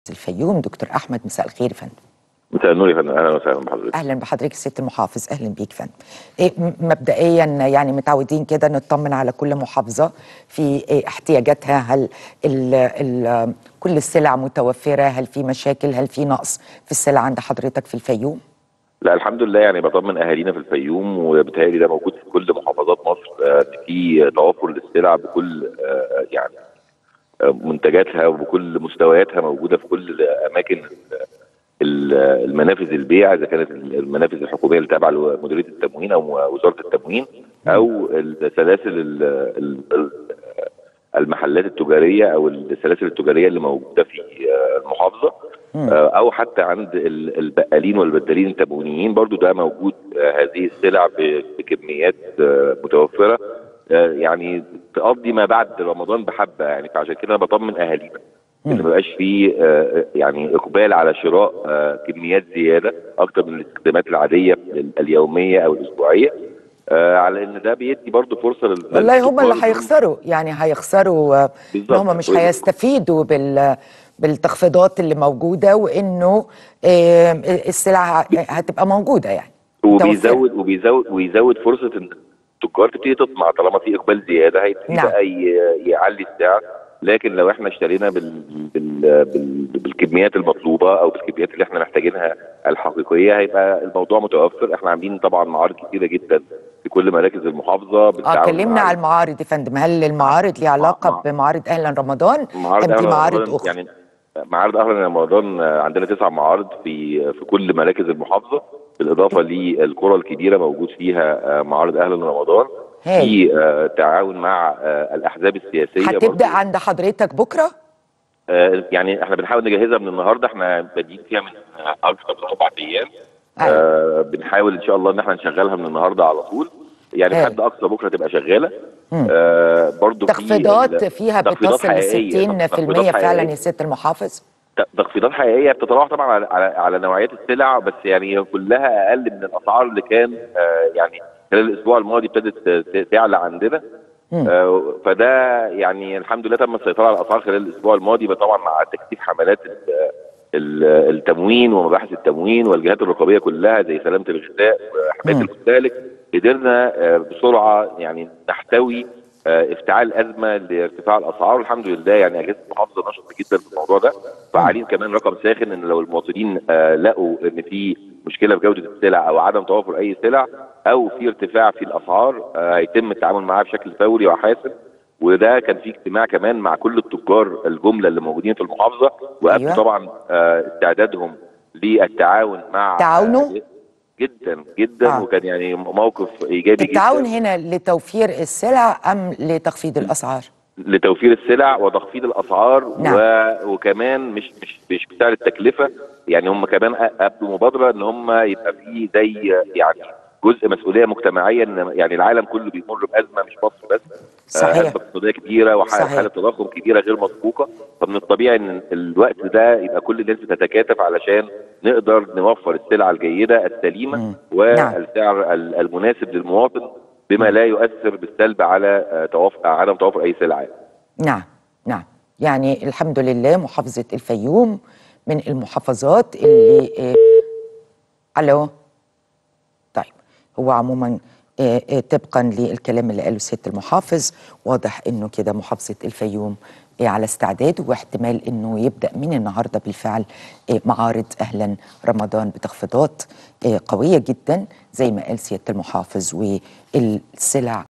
الفيوم دكتور احمد مساء الخير يا فندم مساء النور يا فندم اهلا وسهلا بحضرتك اهلا بحضرتك ست المحافظ اهلا بيك فندم إيه م- مبدئيا يعني متعودين كده نطمن على كل محافظه في إيه احتياجاتها هل ال ال كل السلع متوفره هل في مشاكل هل في نقص في السلع عند حضرتك في الفيوم لا الحمد لله يعني بطمن اهالينا في الفيوم وبالتالي ده موجود في كل محافظات مصر آه، ان في توافر للسلع بكل آه، يعني آه، منتجاتها وبكل مستوياتها موجوده في كل اماكن ال- المنافذ البيع اذا كانت المنافذ الحكوميه اللي تابعه لمديريه التموين او وزاره التموين او السلاسل ال- ال- ال- المحلات التجاريه او السلاسل التجاريه اللي موجوده في آه، المحافظه آه، او حتى عند ال- البقالين والبدالين التموينيين برضو ده موجود آه، هذه السلع ب- بكميات آه، متوفره آه، يعني تقضي ما بعد رمضان بحبه يعني فعشان كده أنا بطمن اهالينا ان ما بقاش فيه آه، يعني اقبال على شراء آه، كميات زياده اكتر من الاستخدامات العاديه ال- اليوميه او الاسبوعيه آه، على ان ده بيدي برضو فرصه لل والله هم اللي للتجار إنهم- هيخسروا يعني هيخسروا آه، ان بالظبط. هم مش هيستفيدوا بال بالتخفيضات اللي موجوده وانه آه، السلع هتبقى موجوده يعني متوفرة. وبيزود وبيزود ويزود فرصه ان التجار تبتدي تطمع طالما في اقبال زياده هيبتدي نعم. بقى ي- يعلي السعر لكن لو احنا اشترينا بال... بال... بال... بالكميات المطلوبه او بالكميات اللي احنا محتاجينها الحقيقيه هيبقى الموضوع متوفر احنا عاملين طبعا معارض كتيره جدا في كل مراكز المحافظه اه بالتعاون كلمنا مع على المعارض يا فندم هل المعارض ليها علاقه مع- بمعارض اهلا رمضان معارض ام في أهلاً معارض رمضان اخرى يعني معارض اهلا رمضان آه، عندنا تسع معارض في في كل مراكز المحافظه بالاضافه للقرى الكبيره موجود فيها آه، معارض اهلا رمضان هاي. في آه، تعاون مع آه، الاحزاب السياسيه هتبدا برضو. عند حضرتك بكره آه، يعني احنا بنحاول نجهزها من النهارده احنا بادئين فيها من آه، اكثر من اربع ايام أيوة. آه بنحاول ان شاء الله ان احنا نشغلها من النهارده على طول يعني أيوة. لحد اقصى بكره تبقى شغاله آه برضو في تخفيضات ال- فيها تخفيضات بتصل ل حقيقية، 60% تخفيضات فعلا حقيقية. يا ست المحافظ تخفيضات حقيقيه بتتراوح طبعا على, على, على نوعيات السلع بس يعني هي كلها اقل من الاسعار اللي كان آه يعني خلال الاسبوع الماضي ابتدت ت- تعلى عندنا آه فده يعني الحمد لله تم السيطره على الاسعار خلال الاسبوع الماضي بقى طبعا مع تكثيف حملات ال- ال- التموين ومباحث التموين والجهات الرقابيه كلها زي سلامه الغذاء وحمايه مم. المستهلك قدرنا آه، بسرعه يعني نحتوي آه، افتعال ازمه لارتفاع الاسعار والحمد لله يعني اجهزه المحافظه نشطه جدا في الموضوع ده فعالين كمان رقم ساخن ان لو المواطنين آه، لقوا ان في مشكله في جوده السلع او عدم توافر اي سلع او في ارتفاع في الاسعار آه، هيتم التعامل معاه بشكل فوري وحاسم وده كان في اجتماع كمان مع كل التجار الجمله اللي موجودين في المحافظه وقبل أيوة. طبعا آه، استعدادهم للتعاون مع تعاونوا؟ آه، جدا جدا آه. وكان يعني موقف ايجابي التعاون جدا هنا لتوفير السلع ام لتخفيض الاسعار لتوفير السلع وتخفيض الاسعار نعم. و... وكمان مش مش مش بسعر التكلفه يعني هم كمان قبلوا مبادره ان هم يبقى في زي يعني جزء مسؤوليه مجتمعيه ان يعني العالم كله بيمر بازمه مش مصر بس صحيح. آه، ازمه اقتصاديه كبيره صحيح. وحاله تضخم كبيره غير مسبوقه فمن الطبيعي ان الوقت ده يبقى كل الناس بتتكاتف علشان نقدر نوفر السلع الجيده السليمه نعم. والسعر ال- المناسب للمواطن بما لا يؤثر بالسلب على آه، توافق عدم توافر اي سلعه نعم نعم يعني الحمد لله محافظه الفيوم من المحافظات اللي آه، الو طيب هو عموما آه، آه، طبقا للكلام اللي قاله سياده المحافظ واضح انه كده محافظه الفيوم آه، على استعداد واحتمال انه يبدا من النهارده بالفعل آه، معارض اهلا رمضان بتخفيضات آه، قويه جدا زي ما قال سياده المحافظ والسلع